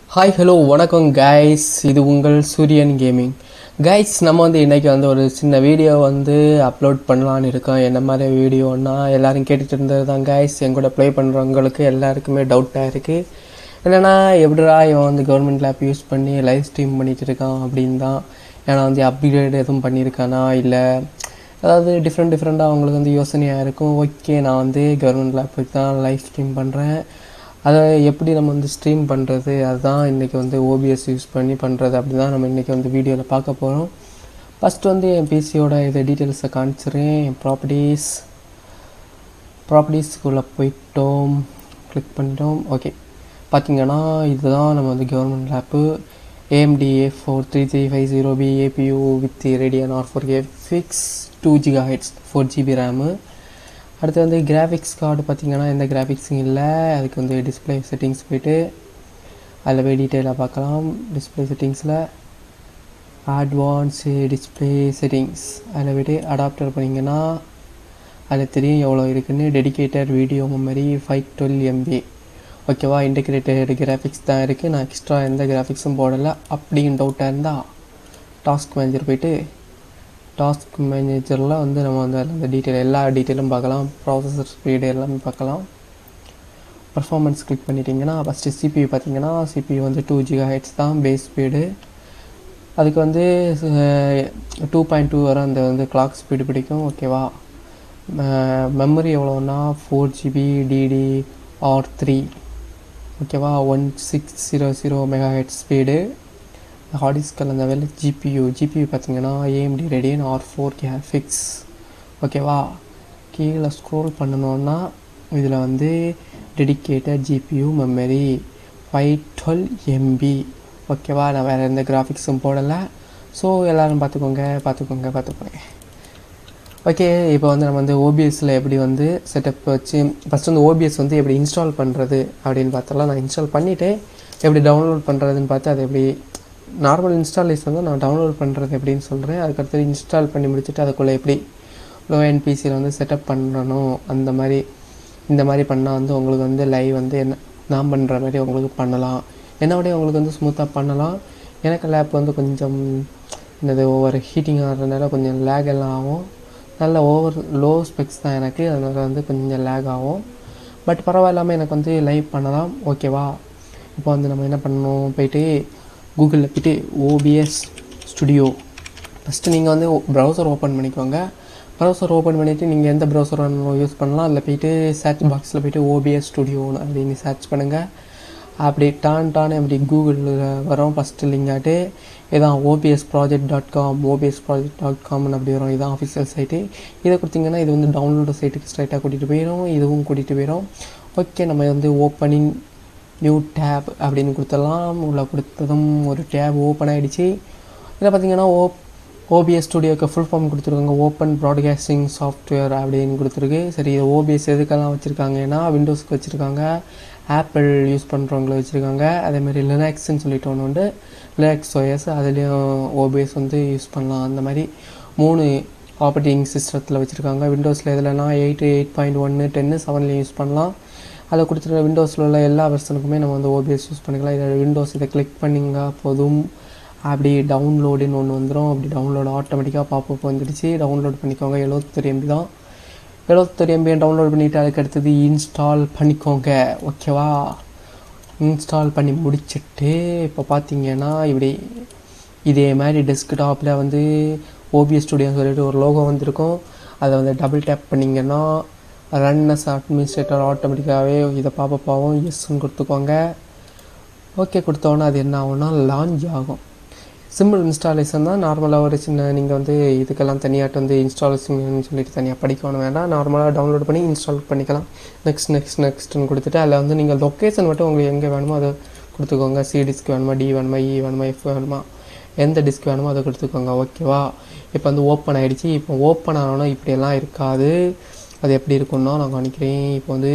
hi hello வணக்கம் guys இது உங்கள் சூரியன் கேமிங் கைஸ் நம்ம வந்து இன்றைக்கி வந்து ஒரு சின்ன வீடியோ வந்து அப்லோட் பண்ணலான்னு இருக்கோம் என்ன மாதிரி வீடியோன்னா எல்லாரும் கேட்டுட்டு இருந்தது தான் கைஸ் என் கூட ப்ளே பண்ணுறவங்களுக்கு எல்லாருக்குமே டவுட்டாக இருக்குது என்னென்னா எப்படிடா இவன் வந்து கவர்மெண்ட் லேப் யூஸ் பண்ணி லைவ் ஸ்ட்ரீம் பண்ணிட்டு இருக்கான் அப்படின்னு தான் ஏன்னா வந்து அப்கிரேட் எதுவும் பண்ணியிருக்கானா இல்லை அதாவது டிஃப்ரெண்ட் டிஃப்ரெண்ட்டாக அவங்களுக்கு வந்து யோசனையாக இருக்கும் ஓகே நான் வந்து கவர்மெண்ட் லேப்புக்கு தான் லைவ் ஸ்ட்ரீம் பண்ணுறேன் அதை எப்படி நம்ம வந்து ஸ்ட்ரீம் பண்ணுறது அதுதான் இன்றைக்கி வந்து ஓபிஎஸ் யூஸ் பண்ணி பண்ணுறது அப்படி தான் நம்ம இன்றைக்கி வந்து வீடியோவில் பார்க்க போகிறோம் ஃபஸ்ட்டு வந்து என் பிசியோட இதை டீட்டெயில்ஸை காமிச்சிடுறேன் ப்ராப்பர்ட்டிஸ் ப்ராப்பர்ட்டிஸ்க்குள்ளே போயிட்டோம் கிளிக் பண்ணிட்டோம் ஓகே பார்த்தீங்கன்னா இதுதான் நம்ம வந்து government lab AMD A four three three five zero P APU with Radeon R four K fix two giga hertz four GB RAM அடுத்து வந்து கிராஃபிக்ஸ் கார்டு பார்த்தீங்கன்னா எந்த கிராஃபிக்ஸும் இல்லை அதுக்கு வந்து டிஸ்பிளே செட்டிங்ஸ் போயிட்டு அதில் போய் டீட்டெயிலாக பார்க்கலாம் டிஸ்பிளே செட்டிங்ஸில் அட்வான்ஸு டிஸ்பிளே செட்டிங்ஸ் அதில் போய்ட்டு அடாப்டர் பண்ணிங்கன்னா அதில் தெரியும் எவ்வளோ இருக்குன்னு dedicated video memory five twelve MB ஓகேவா இன்டெகிரேட்டட் கிராஃபிக்ஸ் தான் இருக்குது நான் எக்ஸ்ட்ரா எந்த கிராஃபிக்ஸும் போடலை அப்படின்னு டவுட்டாக இருந்தால் டாஸ்க் மேனேஜர் போயிட்டு டாஸ்க் மேனேஜரில் வந்து நம்ம வந்து அதில் அந்த டீட்டெயில் எல்லா டீட்டெயிலும் பார்க்கலாம் ப்ராசஸர் ஸ்பீடு எல்லாமே பார்க்கலாம் பர்ஃபார்மன்ஸ் கிளிக் பண்ணிட்டீங்கன்னா ஃபஸ்ட்டு சிபியூ பார்த்தீங்கன்னா சிபியூ வந்து டூ ஜிகா ஹெட்ஸ் தான் பேஸ் ஸ்பீடு அதுக்கு வந்து டூ பாயிண்ட் டூ வர அந்த வந்து கிளாக் ஸ்பீடு பிடிக்கும் ஓகேவா மெமரி எவ்வளோன்னா four GB DDR three ஓகேவா one six zero zero mega ஹெட் ஸ்பீடு ஹார்ட் டிஸ்கில் அந்த வேலை ஜிபியூ ஜிபியூ பார்த்தீங்கன்னா AMD Radeon R four graphics ஓகேவா கீழே ஸ்க்ரோல் பண்ணணுன்னா இதில் வந்து dedicated GPU memory five twelve MB ஓகேவா நான் வேறு எந்த கிராஃபிக்ஸும் போடலை ஸோ எல்லோரும் பார்த்துக்கோங்க பார்த்துக்கோங்க பார்த்துக்கோங்க ஓகே இப்போ வந்து நம்ம வந்து ஓபிஎஸில் எப்படி வந்து செட்டப் வச்சு ஃபஸ்ட் வந்து ஓபிஎஸ் வந்து எப்படி இன்ஸ்டால் பண்ணுறது அப்படின்னு பார்த்தலாம் நான் இன்ஸ்டால் பண்ணிவிட்டு எப்படி டவுன்லோட் பண்ணுறதுன்னு பார்த்து அதை எப்படி நார்மல் இன்ஸ்டாலேஷன் வந்து நான் டவுன்லோட் பண்ணுறது எப்படின்னு சொல்கிறேன் அதுக்கடுத்து இன்ஸ்டால் பண்ணி முடிச்சுட்டு அதுக்குள்ளே எப்படி லோ என் பிசியில் வந்து செட்டப் பண்ணணும் அந்த மாதிரி இந்த மாதிரி பண்ணால் வந்து உங்களுக்கு வந்து லைவ் வந்து என்ன நான் பண்ணுற மாதிரி உங்களுக்கு பண்ணலாம் என்னோடய உங்களுக்கு வந்து ஸ்மூத்தாக பண்ணலாம் எனக்கு லேப் வந்து கொஞ்சம் என்னது ஓவர் ஹீட்டிங் ஆகிறதுனால கொஞ்சம் லேக் எல்லாம் ஆகும் நல்ல ஓவர் லோ ஸ்பெக்ஸ் தான் எனக்கு அதனால் வந்து கொஞ்சம் லேக் ஆகும் பட் பரவாயில்லாமல் எனக்கு வந்து லைவ் பண்ணலாம் ஓகேவா இப்போ வந்து நம்ம என்ன பண்ணணும் போயிட்டு கூகுளில் போய்ட்டு ஓபிஎஸ் ஸ்டுடியோ ஃபஸ்ட்டு நீங்கள் வந்து ப்ரௌசர் ஓப்பன் பண்ணிக்கோங்க ப்ரௌசர் ஓப்பன் பண்ணிவிட்டு நீங்கள் எந்த ப்ரௌசர் யூஸ் பண்ணலாம் அதில் போய்ட்டு சர்ச் பாக்ஸில் போய்ட்டு ஓபிஎஸ் ஸ்டுடியோ அப்படின்னு சர்ச் பண்ணுங்கள் அப்படி டான் டான் அப்படி கூகுளில் வரும் ஃபஸ்ட்டு லிங்காட்டு இதான் OBS project dot com OBS project dot காம்னு அப்படி வரும் இதான் ஆஃபிஷியல் சைட்டு இதை கொடுத்தீங்கன்னா இது வந்து டவுன்லோடு சைட்டுக்கு ஸ்ட்ரைட்டாக கூட்டிகிட்டு போயிடும் இதுவும் கூட்டிகிட்டு போயிடும் ஓகே நம்ம வந்து ஓப்பனிங் நியூ டேப் அப்படின்னு கொடுத்துடலாம் உள்ளே கொடுத்ததும் ஒரு டேப் ஓப்பன் ஆகிடுச்சு இதில் பார்த்தீங்கன்னா ஓ ஓபிஎஸ் ஸ்டுடியோக்கு ஃபுல் ஃபார்ம் கொடுத்துருக்காங்க ஓப்பன் ப்ராட்காஸ்டிங் சாஃப்ட்வேர் அப்படின்னு கொடுத்துருக்கு சரி இது ஓபிஎஸ் எதுக்கெல்லாம் வச்சுருக்காங்கன்னா விண்டோஸ்க்கு வச்சுருக்காங்க ஆப்பிள் யூஸ் பண்ணுறவங்கள வச்சுருக்காங்க அதேமாதிரி லினாக்ஸ்ன்னு சொல்லிட்டு ஒன்று உண்டு லினாக்ஸ் ஓஎஸ் அதுலேயும் ஓபிஎஸ் வந்து யூஸ் பண்ணலாம் அந்த மாதிரி மூணு ஆப்ரேட்டிங் சிஸ்டத்தில் வச்சுருக்காங்க விண்டோஸில் எதுலனா எயிட் எயிட் பாயிண்ட் ஒன்று டென்னு செவன்லேயும் யூஸ் பண்ணலாம் அதை கொடுத்துருக்க விண்டோஸில் உள்ள எல்லா வெர்ஷனுக்குமே நம்ம வந்து ஓபிஎஸ் யூஸ் பண்ணிக்கலாம் இதை விண்டோஸ் இதை கிளிக் பண்ணிங்க போதும் அப்படி டவுன்லோடுன்னு ஒன்று வந்துடும் அப்படி டவுன்லோடு ஆட்டோமேட்டிக்காக பாப்பப் வந்துடுச்சு டவுன்லோட் பண்ணிக்கோங்க எழுபத்தொரு எம்பி தான் எழுபத்தொரு எம்பியை டவுன்லோட் பண்ணிவிட்டு அதுக்கு அடுத்தது இன்ஸ்டால் பண்ணிக்கோங்க ஓகேவா இன்ஸ்டால் பண்ணி முடிச்சுட்டு இப்போ பார்த்தீங்கன்னா இப்படி இதே மாதிரி டெஸ்க்டாப்பில் வந்து ஓபிஎஸ் ஸ்டுடியோ சொல்லிட்டு ஒரு லோகோ வந்திருக்கும் அதை வந்து டபுள் டேப் பண்ணிங்கன்னா ரன் அஸ் அட்மினிஸ்ட்ரேட்டர் ஆட்டோமேட்டிக்காகவே இதை பாப்பப் ஆகும் எஸ்ன்னு கொடுத்துக்கோங்க ஓகே கொடுத்தோன்னே அது என்ன ஆகும்னா லான்ச் ஆகும் சிம்பிள் இன்ஸ்டாலேஷன் தான் நார்மலாக ஒரு சின்ன நீங்கள் வந்து இதுக்கெல்லாம் தனியாட்டு வந்து இன்ஸ்டாலேஷன் சொல்லிட்டு தனியாக படிக்கணும் வேண்டாம் நார்மலாக டவுன்லோட் பண்ணி இன்ஸ்டால் பண்ணிக்கலாம் நெக்ஸ்ட் நெக்ஸ்ட் நெக்ஸ்ட்னு கொடுத்துட்டு அதில் வந்து நீங்கள் லொக்கேஷன் மட்டும் உங்களுக்கு எங்கே வேணுமோ அதை கொடுத்துக்கோங்க சி டிஸ்க் வேணுமா டி வேணுமா இ வேணுமா எஃப் வேணுமா எந்த டிஸ்க் வேணுமோ அதை கொடுத்துக்கோங்க ஓகேவா இப்போ வந்து ஓப்பன் ஆகிடுச்சு இப்போ ஓப்பன் ஆனோன்னா இப்படியெல்லாம் இருக்காது அது எப்படி இருக்குன்னா நான் காணிக்கிறேன் இப்போ வந்து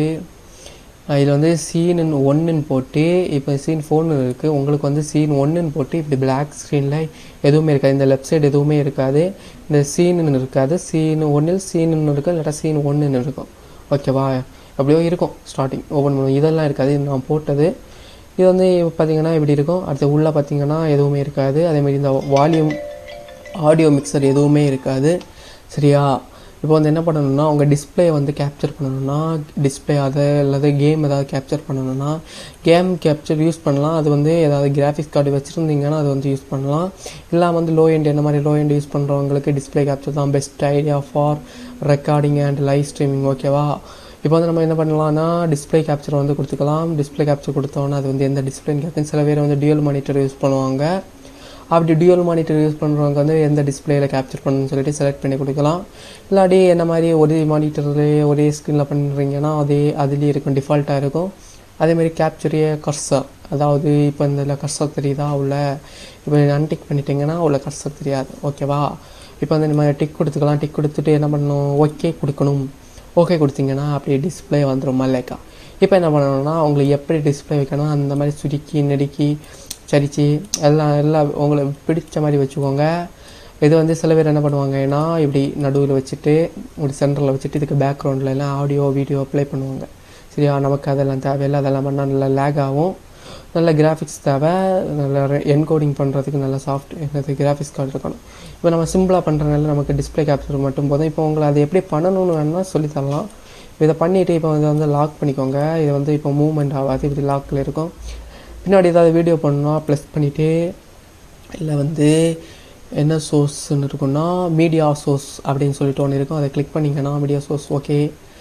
இதில் வந்து சீன் ஒன்றுன்னு போட்டு இப்போ சீன் ஃபோனு இருக்குது உங்களுக்கு வந்து சீன் ஒன்றுன்னு போட்டு இப்படி பிளாக் ஸ்க்ரீனில் எதுவுமே இருக்காது இந்த லெஃப்ட் சைடு எதுவுமே இருக்காது இந்த சீனுன்னு இருக்காது சீன் ஒன்றில் சீனுன்னு இருக்கும் இல்லாட்டா சீன் ஒன்றுன்னு இருக்கும் ஓகேவா அப்படியோ இருக்கும் ஸ்டார்டிங் ஓப்பன் பண்ணுவோம் இதெல்லாம் இருக்காது இது நான் போட்டது இது வந்து பார்த்தீங்கன்னா இப்படி இருக்கும் அடுத்து உள்ளே பார்த்தீங்கன்னா எதுவுமே இருக்காது அதேமாதிரி இந்த வால்யூம் ஆடியோ மிக்சர் எதுவுமே இருக்காது சரியா இப்போ வந்து என்ன பண்ணணும்னா உங்கள் டிஸ்பிளே வந்து கேப்சர் பண்ணணும்னா டிஸ்பிளே அதை அல்லது கேம் ஏதாவது கேப்சர் பண்ணணும்னா கேம் கேப்சர் யூஸ் பண்ணலாம் அது வந்து ஏதாவது கிராஃபிக்ஸ் கார்டு வச்சுருந்தீங்கன்னா அது வந்து யூஸ் பண்ணலாம் இல்லை வந்து லோ எண்ட் என்ன மாதிரி லோ எண்ட் யூஸ் பண்ணுறவங்களுக்கு டிஸ்பிளே கேப்சர் தான் best idea for recording and live streaming ஓகேவா இப்போ வந்து நம்ம என்ன பண்ணலாம்னா டிஸ்பிளே கேப்சர் வந்து கொடுத்துக்கலாம் டிஸ்பிளே கேப்சர் கொடுத்தோன்னா அது வந்து எந்த டிஸ்பிளேன்னு கேட்கும் சில பேர் வந்து டியூல் மானிட்டர் யூஸ் பண்ணுவாங்க அப்படி டியூல் மானிட்டர் யூஸ் பண்ணுறவங்க வந்து எந்த டிஸ்பிளேயில் கேப்சர் பண்ணணும்னு சொல்லிட்டு செலக்ட் பண்ணி கொடுக்கலாம் இல்லாட்டி என்ன மாதிரி ஒரே மானிட்டர்லேயே ஒரே ஸ்க்ரீனில் பண்ணுறீங்கன்னா அதே அதுலேயே இருக்கும் டிஃபால்ட்டாக இருக்கும் அதேமாதிரி கேப்சரிய கர்சர் அதாவது இப்போ இந்த கர்சர் தெரியுதா உள்ள இப்போ அன்டிக் பண்ணிட்டீங்கன்னா உள்ள கர்சர் தெரியாது ஓகேவா இப்போ வந்து நம்ம டிக் கொடுத்துக்கலாம் டிக் கொடுத்துட்டு என்ன பண்ணணும் ஓகே கொடுக்கணும் ஓகே கொடுத்தீங்கன்னா அப்படியே டிஸ்பிளே வந்துடும் மல்லேக்கா இப்போ என்ன பண்ணணும்னா உங்களுக்கு எப்படி டிஸ்பிளே வைக்கணும் அந்த மாதிரி சுருக்கி நெடுக்கி சரிச்சு எல்லாம் எல்லாம் உங்களுக்கு பிடிச்ச மாதிரி வச்சுக்கோங்க இது வந்து சில பேர் என்ன பண்ணுவாங்கன்னா இப்படி நடுவில் வச்சுட்டு இப்படி சென்டரில் வச்சுட்டு இதுக்கு பேக்ரவுண்டில் எல்லாம் ஆடியோ வீடியோ ப்ளே பண்ணுவாங்க சரியா நமக்கு அதெல்லாம் தேவையில்லை அதெல்லாம் பண்ணால் நல்லா லேக் ஆகும் நல்ல கிராஃபிக்ஸ் தேவை நல்ல என்கோடிங் பண்ணுறதுக்கு நல்ல சாஃப்ட் என்னது கிராஃபிக்ஸ் கார்டு இருக்கணும் இப்போ நம்ம சிம்பிளாக பண்ணுறதுனால நமக்கு டிஸ்பிளே கேப்சர் மட்டும் போதும் இப்போ உங்களை அதை எப்படி பண்ணணும்னு வேணால் சொல்லித்தரலாம் இதை பண்ணிவிட்டு இப்போ வந்து வந்து லாக் பண்ணிக்கோங்க இது வந்து இப்போ மூவ்மெண்ட் ஆகாது இப்படி லாக்கில் இருக்கும் பின்னாடி ஏதாவது வீடியோ பண்ணால் ப்ளஸ் பண்ணிவிட்டு இல்லை வந்து என்ன சோர்ஸ்ன்னு இருக்குன்னா மீடியா சோர்ஸ் அப்படின்னு சொல்லிட்டு ஒன்று இருக்கும் அதை கிளிக் பண்ணிங்கன்னா மீடியா சோர்ஸ் ஓகே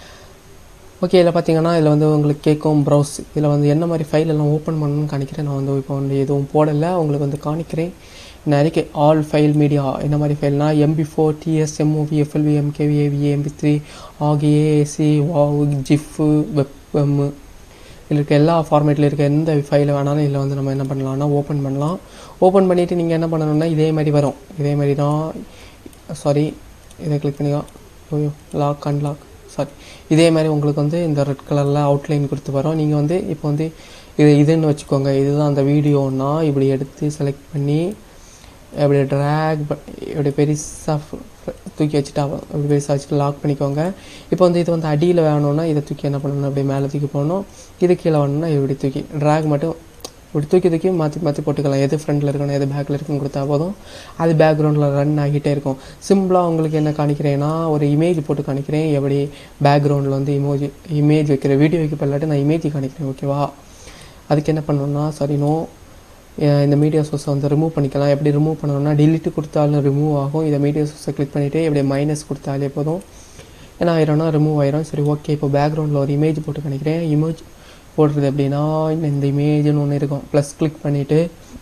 ஓகே இதில் பார்த்தீங்கன்னா இதில் வந்து உங்களுக்கு கேட்கும் ப்ரௌஸ் இதில் வந்து என்ன மாதிரி ஃபைல் எல்லாம் ஓப்பன் பண்ணணும்னு காணிக்கிறேன் நான் வந்து இப்போ வந்து எதுவும் போடலை உங்களுக்கு வந்து காணிக்கிறேன் நிறைய ஆல் ஃபைல் மீடியா என்ன மாதிரி ஃபைல்னா MP four TS MOV FLV MKV AV MP three ஆகியே ஏசி வாவ் ஜிஃப்பு வெப் இதில் இருக்க எல்லா ஃபார்மேட்டில் இருக்க எந்த ஃபைலை வேணாலும் இதில் வந்து நம்ம என்ன பண்ணலாம்னா ஓப்பன் பண்ணலாம் ஓப்பன் பண்ணிவிட்டு நீங்கள் என்ன பண்ணணும்னா இதே மாதிரி வரும் இதே மாதிரி தான் சாரி இதை கிளிக் பண்ணிக்கலாம் லாக் அன்லாக் சாரி இதே மாதிரி உங்களுக்கு வந்து இந்த ரெட் கலரில் அவுட்லைன் கொடுத்து வரும் நீங்கள் வந்து இப்போ வந்து இது இதுன்னு வச்சுக்கோங்க இதுதான் அந்த வீடியோன்னா இப்படி எடுத்து செலக்ட் பண்ணி இப்படி ட்ராக் இப்படி பெருசாக தூக்கி வச்சுட்டா இப்படி பெருசாக வச்சுட்டு லாக் பண்ணிக்கோங்க இப்போ வந்து இது வந்து அடியில் வேணும்னா இதை தூக்கி என்ன பண்ணணும் அப்படியே மேலே தூக்கி போடணும் இது கீழே வேணும்னா இப்படி தூக்கி ட்ராக் மட்டும் இப்படி தூக்கி தூக்கி மாற்றி மாற்றி போட்டுக்கலாம் எது ஃப்ரண்ட்டில் இருக்கணும் எது பேக்கில் இருக்குன்னு கொடுத்தா போதும் அது பேக்ரவுண்டில் ரன் ஆகிட்டே இருக்கும் சிம்பிளாக உங்களுக்கு என்ன காணிக்கிறேன்னா ஒரு இமேஜ் போட்டு காணிக்கிறேன் எப்படி பேக்ரவுண்டில் வந்து இமோஜி இமேஜ் வைக்கிற வீடியோ வைக்க இல்லாட்டி நான் இமேஜ் காணிக்கிறேன் ஓகேவா அதுக்கு என்ன பண்ணணும்னா சரி நோ இந்த மீடியா சோர்ஸை வந்து ரிமூவ் பண்ணிக்கலாம் எப்படி ரிமூவ் பண்ணணும்னா டிலீட் கொடுத்தாலும் ரிமூவ் ஆகும் இதை மீடியா சோர்ஸை கிளிக் பண்ணிவிட்டு இப்படி மைனஸ் கொடுத்தாலே போதும் என்ன ஆயிரும்னா ரிமூவ் ஆயிரும் சரி ஓகே இப்போ பேக்ரவுண்டில் ஒரு இமேஜ் போட்டு காணிக்கிறேன் இமேஜ் போடுறது எப்படின்னா இந்த இமேஜ்னு ஒன்று இருக்கும் ப்ளஸ் கிளிக் பண்ணிவிட்டு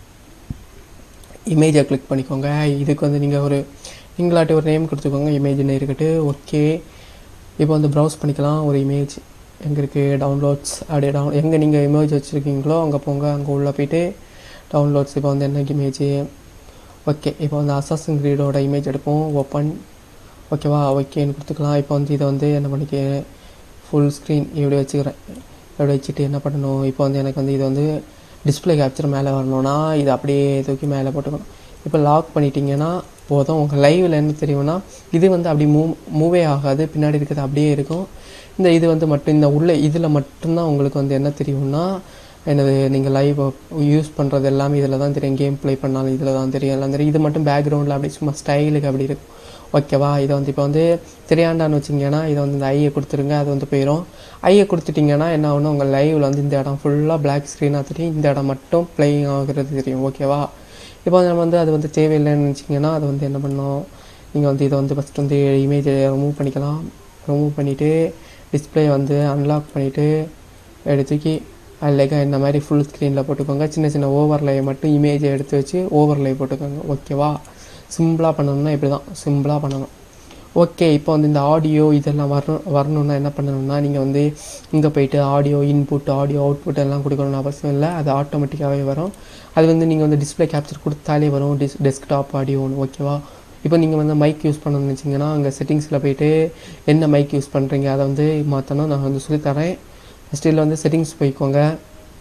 இமேஜை கிளிக் பண்ணிக்கோங்க இதுக்கு வந்து நீங்கள் ஒரு நீங்களாட்டி ஒரு நேம் கொடுத்துக்கோங்க இமேஜ்னு இருக்கட்டு ஓகே இப்போ வந்து ப்ரௌஸ் பண்ணிக்கலாம் ஒரு இமேஜ் எங்கே இருக்குது டவுன்லோட்ஸ் அப்படியே டவுன் எங்கே நீங்கள் இமேஜ் வச்சுருக்கீங்களோ அங்கே போங்க அங்கே உள்ளே போயிட்டு டவுன்லோட்ஸ் இப்போ வந்து என்ன இமேஜ் ஓகே இப்போ வந்து அசாசன் கிரீடோட இமேஜ் எடுப்போம் ஓப்பன் ஓகேவா ஓகேன்னு கொடுத்துக்கலாம் இப்போ வந்து இதை வந்து என்ன பண்ணிக்க ஃபுல் ஸ்க்ரீன் இப்படி வச்சுக்கிறேன் இப்படி வச்சுட்டு என்ன பண்ணணும் இப்போ வந்து எனக்கு வந்து இது வந்து டிஸ்பிளே கேப்சர் மேலே வரணும்னா இது அப்படியே தூக்கி மேலே போட்டுக்கணும் இப்போ லாக் பண்ணிட்டீங்கன்னா போதும் உங்கள் லைவில் என்ன தெரியும்னா இது வந்து அப்படி மூவ் மூவே ஆகாது பின்னாடி இருக்கிறது அப்படியே இருக்கும் இந்த இது வந்து மட்டும் இந்த உள்ள இதில் மட்டும்தான் உங்களுக்கு வந்து என்ன தெரியும்னா என்னது நீங்கள் லைவ் யூஸ் பண்ணுறது எல்லாமே இதில் தான் தெரியும் கேம் ப்ளே பண்ணாலும் இதில் தான் தெரியும் எல்லாம் தெரியும் இது மட்டும் பேக்ரவுண்டில் அப்படி சும்மா ஸ்டைலுக்கு அப்படி இருக்கும் ஓகேவா இதை வந்து இப்போ வந்து தெரியாண்டான்னு வச்சிங்கன்னா இதை வந்து இந்த ஐயை கொடுத்துருங்க அது வந்து போயிடும் ஐயை கொடுத்துட்டிங்கன்னா என்ன ஆகணும் உங்கள் லைவில் வந்து இந்த இடம் ஃபுல்லாக பிளாக் ஸ்க்ரீனாக தெரியும் இந்த இடம் மட்டும் ப்ளேயிங் ஆகிறது தெரியும் ஓகேவா இப்போ வந்து நம்ம வந்து அது வந்து தேவையில்லைன்னு நினச்சிங்கன்னா அது வந்து என்ன பண்ணோம் நீங்கள் வந்து இதை வந்து ஃபஸ்ட் வந்து இமேஜை ரிமூவ் பண்ணிக்கலாம் ரிமூவ் பண்ணிவிட்டு டிஸ்பிளே வந்து அன்லாக் பண்ணிவிட்டு எடுத்துக்கி அதில் இந்த மாதிரி ஃபுல் ஸ்க்ரீனில் போட்டுக்கோங்க சின்ன சின்ன ஓவர்லே மட்டும் இமேஜை எடுத்து வச்சு ஓவர்லே போட்டுக்கோங்க ஓகேவா சிம்பிளாக பண்ணணும்னா இப்படி தான் சிம்பிளாக பண்ணணும் ஓகே இப்போ வந்து இந்த ஆடியோ இதெல்லாம் வரணும் வரணும்னா என்ன பண்ணணும்னா நீங்கள் வந்து இங்கே போயிட்டு ஆடியோ இன்புட் ஆடியோ அவுட்புட் எல்லாம் கொடுக்கணும்னு அவசியம் இல்லை அது ஆட்டோமேட்டிக்காகவே வரும் அது வந்து நீங்கள் வந்து டிஸ்பிளே கேப்சர் கொடுத்தாலே வரும் டிஸ் டெஸ்க்டாப் ஆடியோன்னு ஓகேவா இப்போ நீங்கள் வந்து மைக் யூஸ் பண்ணணும்னு வச்சிங்கன்னா அங்கே செட்டிங்ஸில் போயிட்டு என்ன மைக் யூஸ் பண்ணுறீங்க அதை வந்து மாற்றணும் நான் வந்து சொல்லித்தரேன் ஃபஸ்ட்டு இதில் வந்து செட்டிங்ஸ் போய்க்கோங்க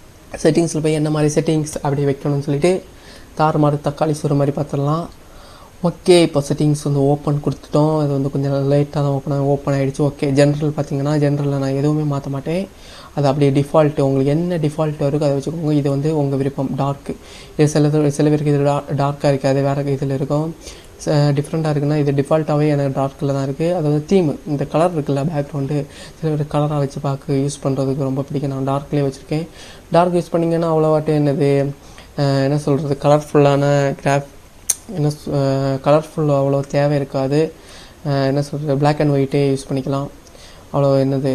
செட்டிங்ஸில் போய் என்ன மாதிரி செட்டிங்ஸ் அப்படி வைக்கணும்னு சொல்லிட்டு தாறு மாறு தக்காளி சுர மாதிரி பார்த்துடலாம் ஓகே இப்போ செட்டிங்ஸ் வந்து ஓப்பன் கொடுத்துட்டோம் இது வந்து கொஞ்சம் லேட்டாக தான் ஓப்பன் ஓப்பன் ஆகிடுச்சு ஓகே ஜென்ரல் பார்த்தீங்கன்னா ஜென்ரலில் நான் எதுவுமே மாற்ற மாட்டேன் அது அப்படியே டிஃபால்ட்டு உங்களுக்கு என்ன டிஃபால்ட் இருக்கோ அதை வச்சுக்கோங்க இது வந்து உங்கள் விருப்பம் டார்க்கு இது சில இது- சில பேருக்கு இது டார்க்காக இருக்காது வேறு இதில் இருக்கும் டிஃப்ரெண்ட்டாக இருக்குன்னா இது டிஃபால்ட்டாகவே எனக்கு டார்க்கில் தான் இருக்குது அது வந்து தீம் இந்த கலர் இருக்குல்ல பேக்ரவுண்டு சில பேர் கலராக வச்சு பார்க்க யூஸ் பண்ணுறதுக்கு ரொம்ப பிடிக்கும் நான் டார்க்லேயே வச்சுருக்கேன் டார்க் யூஸ் பண்ணிங்கன்னா அவ்வளோவாட்டு என்னது அஹ் என்ன சொல்கிறது கலர்ஃபுல்லான கிராஃப் என்ன கலர்ஃபுல் அவ்வளோ தேவை இருக்காது அஹ் என்ன சொல்கிறது Black அண்ட் ஒயிட்டே யூஸ் பண்ணிக்கலாம் அவ்வளோ என்னது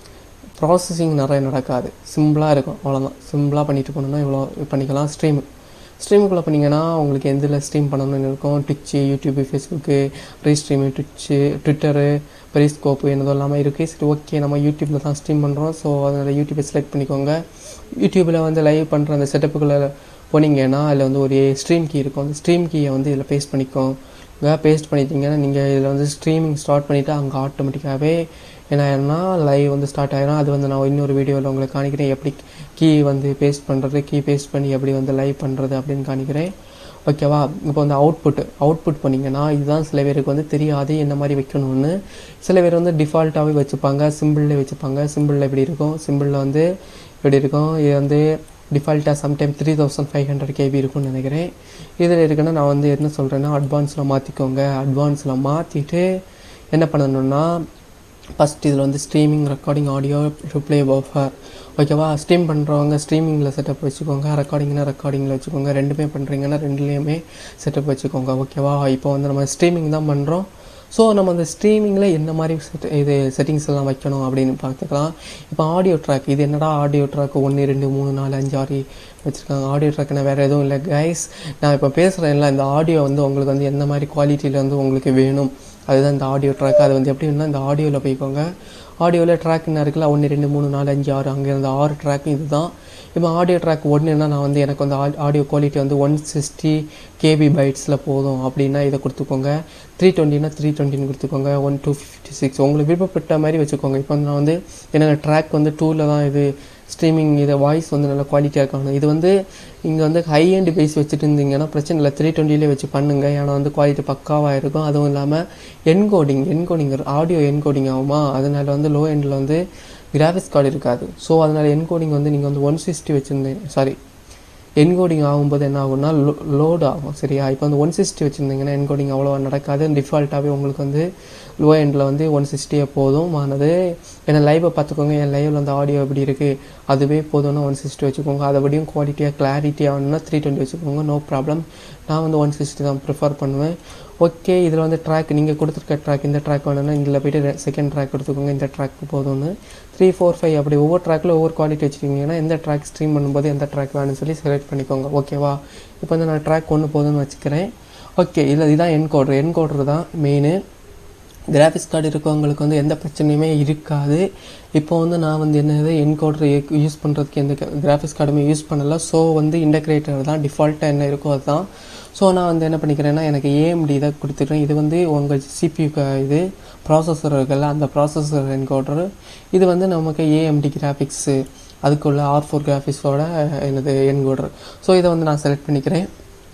ப்ராசஸிங் நிறைய நடக்காது சிம்பிளாக இருக்கும் அவ்வளோதான் சிம்பிளாக பண்ணிட்டு போனோம்னா இவ்வளோ பண்ணிக்கலாம் ஸ்ட்ரீம் ஸ்ட்ரீமுக்குள்ளே பண்ணிங்கன்னா உங்களுக்கு எதில் ஸ்ட்ரீம் பண்ணணும்னு இருக்கும் Twitch YouTube Facebook Restream Twitch Twitter Periscope என்னதோ இல்லாமல் இருக்குது சரி ஓகே நம்ம யூடியூப்பில் தான் ஸ்ட்ரீம் பண்ணுறோம் ஸோ அதனால் யூடியூப்பை செலக்ட் பண்ணிக்கோங்க யூடியூப்பில் வந்து லைவ் பண்ணுற அந்த செட்டப்புக்குள்ளே போனீங்கன்னா அதில் வந்து ஒரு ஸ்ட்ரீம் கீ இருக்கும் அந்த ஸ்ட்ரீம் கீயை வந்து இதில் பேஸ்ட் பண்ணிக்கோங்க பேஸ்ட் பண்ணிட்டீங்கன்னா நீங்கள் இதில் வந்து ஸ்ட்ரீமிங் ஸ்டார்ட் பண்ணிவிட்டு அங்கே ஆட்டோமேட்டிக்காகவே என்ன ஆயிரும்னா லைவ் வந்து ஸ்டார்ட் ஆயிரும் அது வந்து நான் இன்னொரு வீடியோவில் உங்களுக்கு காணிக்கிறேன் எப்படி கீ வந்து பேஸ்ட் பண்ணுறது கீ பேஸ்ட் பண்ணி எப்படி வந்து லைவ் பண்ணுறது அப்படின்னு காணிக்கிறேன் ஓகேவா இப்போ வந்து அவுட்புட் அவுட்புட் பண்ணிங்கன்னா இதுதான் சில பேருக்கு வந்து தெரியாது என்ன மாதிரி வைக்கணும்னு சில பேர் வந்து டிஃபால்ட்டாகவே வச்சுப்பாங்க சிம்பிள்லே வச்சுப்பாங்க சிம்பிளில் எப்படி இருக்கும் சிம்பிளில் வந்து எப்படி இருக்கும் இது வந்து டிஃபால்ட்டாக sometime three thousand five hundred KB இருக்கும்னு நினைக்கிறேன் இதில் இருக்குன்னா நான் வந்து என்ன சொல்கிறேன்னா அட்வான்ஸில் மாற்றிக்கோங்க அட்வான்ஸில் மாற்றிட்டு என்ன பண்ணணும்னா ஃபஸ்ட் இதில் வந்து streaming recording audio replay buffer ஓகேவா ஸ்ட்ரீம் பண்ணுறவங்க ஸ்ட்ரீமிங்கில் செட்டப் வச்சுக்கோங்க ரெக்கார்டிங்னா ரெக்கார்டிங்கில் வச்சுக்கோங்க ரெண்டுமே பண்ணுறீங்கன்னா ரெண்டுலேயுமே செட்டப் வச்சுக்கோங்க ஓகேவா இப்போ வந்து நம்ம ஸ்ட்ரீமிங் தான் பண்ணுறோம் ஸோ நம்ம அந்த ஸ்ட்ரீமிங்கில் என்ன மாதிரி செட் இது செட்டிங்ஸ் எல்லாம் வைக்கணும் அப்படின்னு பார்த்துக்கலாம் இப்போ ஆடியோ ட்ராக் இது என்னடா ஆடியோ ட்ராக் ஒன்று ரெண்டு மூணு நாலு அஞ்சு ஆறு வச்சுருக்காங்க ஆடியோ ட்ராக்னா வேறு எதுவும் இல்லை கைஸ் நான் இப்போ பேசுகிறேன்ல இந்த ஆடியோ வந்து உங்களுக்கு வந்து எந்த மாதிரி குவாலிட்டியில் வந்து உங்களுக்கு வேணும் அதுதான் இந்த ஆடியோ ட்ராக் அது வந்து எப்படின்னா இந்த ஆடியோவில் போய்க்கோங்க ஆடியோவில் ட்ராக் என்ன இருக்குல்ல ஒன்று ரெண்டு மூணு நாலு அஞ்சு ஆறு அங்கே இருந்த ஆறு ட்ராக் இதுதான் இப்போ ஆடியோ ட்ராக் ஒன்றுனா நான் வந்து எனக்கு வந்து ஆடியோ குவாலிட்டி வந்து ஒன் சிக்ஸ்டி கேபி பைட்ஸில் போதும் அப்படின்னா இதை கொடுத்துக்கோங்க த்ரீ டுவெண்ட்டினா த்ரீ டுவெண்ட்டின்னு கொடுத்துக்கோங்க ஒன் டூ ஃபிஃப்டி சிக்ஸ் உங்களுக்கு விருப்பப்பட்ட மாதிரி வச்சுக்கோங்க இப்போ வந்து நான் வந்து எனக்கு ட்ராக் வந்து டூவில் தான் இது ஸ்ட்ரீமிங் இது வாய்ஸ் வந்து நல்ல குவாலிட்டியாக இருக்கணும் இது வந்து இங்கே வந்து ஹை எண்ட் பேஸ் வச்சுட்டு இருந்தீங்கன்னா பிரச்சனை இல்லை த்ரீ டுவெண்ட்டிலே வச்சு பண்ணுங்க ஏன்னா வந்து குவாலிட்டி பக்காவாக இருக்கும் அதுவும் இல்லாமல் என்கோடிங் என்கோடிங் ஆடியோ என்கோடிங் ஆகுமா அதனால வந்து லோ எண்டில் வந்து கிராஃபிக்ஸ் கார்டு இருக்காது ஸோ அதனால் என்கோடிங் வந்து நீங்கள் வந்து ஒன் சிக்ஸ்டி வச்சுருந்தீங்க சாரி என்கோடிங் ஆகும்போது என்ன ஆகும்னா லோ லோடு ஆகும் சரியா இப்போ வந்து ஒன் சிக்ஸ்டி வச்சுருந்தீங்கன்னா என்கோடிங் அவ்வளோவா நடக்காது டிஃபால்ட்டாகவே உங்களுக்கு வந்து லோ எண்டில் வந்து ஒன் சிக்ஸ்டியே போதும் ஆனது ஏன்னா லைவை பார்த்துக்கோங்க என் லைவில் வந்து ஆடியோ எப்படி இருக்குது அதுவே போதும்னா ஒன் சிக்ஸ்டி வச்சுக்கோங்க அதைபடியும் குவாலிட்டியாக கிளாரிட்டி ஆகணும்னா த்ரீ டுவெண்ட்டி வச்சுக்கோங்க நோ ப்ராப்ளம் நான் வந்து ஒன் சிக்ஸ்டி தான் ப்ரிஃபர் பண்ணுவேன் ஓகே இதில் வந்து ட்ராக் நீங்கள் கொடுத்துருக்க ட்ராக் இந்த ட்ராக் வேணும்னா இதில் போய்ட்டு செகண்ட் ட்ராக் எடுத்துக்கோங்க இந்த ட்ராக் போதும்னு த்ரீ ஃபோர் ஃபைவ் அப்படி ஒவ்வொரு ட்ராக்கில் ஒவ்வொரு குவாலிட்டி வச்சுருக்கீங்கன்னா எந்த ட்ராக் ஸ்ட்ரீம் பண்ணும்போது எந்த ட்ராக் வேணும்னு சொல்லி செலக்ட் பண்ணிக்கோங்க ஓகேவா இப்போ வந்து நான் ட்ராக் ஒன்று போதும்னு வச்சுக்கிறேன் ஓகே இல்லை இதுதான் என்கோட்ரு என்கோட்ரு தான் மெயின் கிராஃபிக்ஸ் கார்டு இருக்கவங்களுக்கு வந்து எந்த பிரச்சனையுமே இருக்காது இப்போ வந்து நான் வந்து என்னது என்கோடர் யூஸ் பண்ணுறதுக்கு எந்த கிராஃபிக்ஸ் கார்டுமே யூஸ் பண்ணலை ஸோ வந்து இன்டகிரேட்டர் தான் டிஃபால்ட்டாக என்ன இருக்கோ அதுதான் ஸோ நான் வந்து என்ன பண்ணிக்கிறேன்னா எனக்கு ஏஎம்டி இதை கொடுத்துக்கிறேன் இது வந்து உங்கள் சிபியூ இது ப்ராசஸர் இருக்குல்ல அந்த ப்ராசஸர் என்கோடர் இது வந்து நமக்கு ஏஎம்டி கிராஃபிக்ஸு அதுக்குள்ள ஆர் ஃபோர் கிராஃபிக்ஸோட எனது என்கோடர் ஸோ இதை வந்து நான் செலக்ட் பண்ணிக்கிறேன்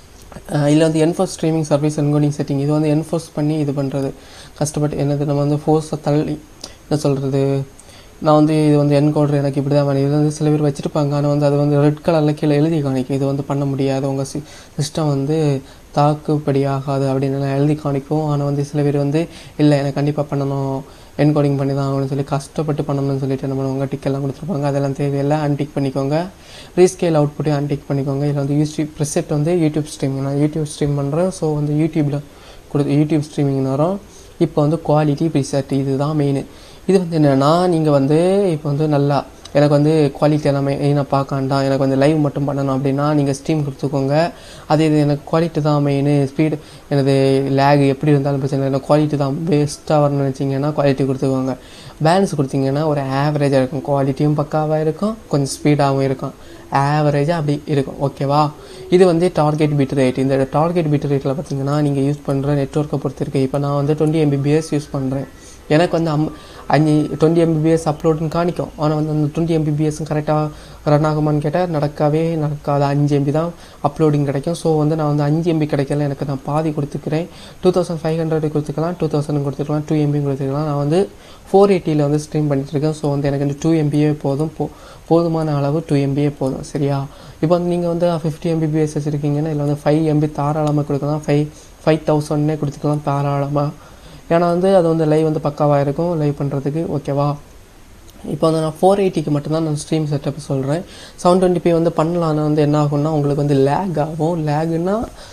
இதில் வந்து enforce streaming service encoding setting இது வந்து என்ஃபோர்ஸ் பண்ணி இது பண்ணுறது கஷ்டப்பட்டு என்னது நம்ம வந்து ஃபோர்ஸை தள்ளி என்ன சொல்கிறது நான் வந்து இது வந்து என்கோடர் எனக்கு இப்படி தான் வேணும் இது வந்து சில பேர் வச்சுருப்பாங்க ஆனால் வந்து அது வந்து ரெட் கலரில் கீழே எழுதி காணிக்கும் இது வந்து பண்ண முடியாது உங்கள் சி சிஸ்டம் வந்து தாக்குப்படி ஆகாது அப்படின்னு எல்லாம் எழுதி காணிக்கும் ஆனால் வந்து சில பேர் வந்து இல்லை எனக்கு கண்டிப்பாக பண்ணணும் என்கோடிங் பண்ணி தான் ஆகணும்னு சொல்லி கஷ்டப்பட்டு பண்ணணும்னு சொல்லிட்டு என்ன பண்ணுவாங்க டிக்கெல்லாம் கொடுத்துருப்பாங்க அதெல்லாம் தேவையில்லை அன்டிக் பண்ணிக்கோங்க ரீஸ்கேல் அவுட்புட்டையும் அன்டிக் பண்ணிக்கோங்க இதில் வந்து யூடியூப் ப்ரெசெட் வந்து யூடியூப் ஸ்ட்ரீமிங் நான் யூடியூப் ஸ்ட்ரீம் பண்ணுறேன் ஸோ வந்து யூடியூப்பில் கொடுத்து யூடியூப் ஸ்ட்ரீமிங் வரும் இப்போ வந்து குவாலிட்டி ப்ரிசெட் இதுதான் மெயின் இது வந்து என்னென்னா நீங்கள் வந்து இப்போ வந்து நல்லா எனக்கு வந்து குவாலிட்டி எல்லாமே நான் பார்க்காண்டாம் எனக்கு வந்து லைவ் மட்டும் பண்ணணும் அப்படின்னா நீங்கள் ஸ்ட்ரீம் கொடுத்துக்கோங்க அதே இது எனக்கு குவாலிட்டி தான் மெயின் ஸ்பீடு எனது லேக் எப்படி இருந்தாலும் பிரச்சனை இல்லை எனக்கு குவாலிட்டி தான் பெஸ்ட்டாக வரணும்னு நினச்சிங்கன்னா குவாலிட்டி கொடுத்துக்கோங்க பேலன்ஸ் கொடுத்தீங்கன்னா ஒரு ஆவரேஜாக இருக்கும் குவாலிட்டியும் பக்காவாக இருக்கும் கொஞ்சம் ஸ்பீடாகவும் இருக்கும் ஆவரேஜாக அப்படி இருக்கும் ஓகேவா இது வந்து டார்கெட் பிட் ரேட் இந்த டார்கெட் பிட் ரேட்டில் பார்த்தீங்கன்னா நீங்கள் யூஸ் பண்ணுற நெட்ஒர்க்கை பொறுத்து இருக்கு இப்போ நான் வந்து டுவெண்ட்டி எம்பிபிஎஸ் யூஸ் பண்ணுறேன் எனக்கு வந்து அம் அஞ்சு டுவெண்ட்டி எம்பிபிஎஸ் அப்லோடுன்னு காணிக்கும் ஆனால் வந்து அந்த டுவெண்ட்டி எம்பிபிஎஸும் கரெக்டாக ரன் ஆகுமான்னு கேட்டால் நடக்கவே நடக்காது அஞ்சு எம்பி தான் அப்லோடிங் கிடைக்கும் ஸோ வந்து நான் வந்து அஞ்சு எம்பி கிடைக்கல எனக்கு நான் பாதி கொடுத்துக்கிறேன் டூ தௌசண்ட் ஃபைவ் ஹண்ட்ரட் கொடுத்துக்கலாம் டூ தௌசண்ட் கொடுத்துக்கலாம் டூ எம்பி கொடுத்துக்கலாம் நான் வந்து ஃபோர் எயிட்டியில் வந்து ஸ்ட்ரீம் பண்ணிட்டுருக்கேன் ஸோ வந்து எனக்கு வந்து டூ எம்பியே போதும் போ போதுமான அளவு டூ எம்பியே போதும் சரியா இப்போ வந்து நீங்கள் வந்து ஃபிஃப்டி எம்பிபிஎஸ் வச்சுருக்கீங்கன்னா இதில் வந்து ஃபைவ் எம்பி தாராளமாக கொடுக்கலாம் ஃபைவ் ஃபைவ் தௌசண்ட்னே கொடுத்துக்கலாம் தாராளமாக ஏன்னா வந்து அது வந்து லைவ் வந்து பக்காவாக இருக்கும் லைவ் பண்ணுறதுக்கு ஓகேவா இப்போ வந்து நான் ஃபோர் எயிட்டிக்கு மட்டும்தான் நான் ஸ்ட்ரீம் செட்டப் சொல்கிறேன் செவன் டுவெண்ட்டி பி வந்து பண்ணலான்னா வந்து என்ன ஆகும்னா உங்களுக்கு வந்து லேக் ஆகும் லேகுன்னா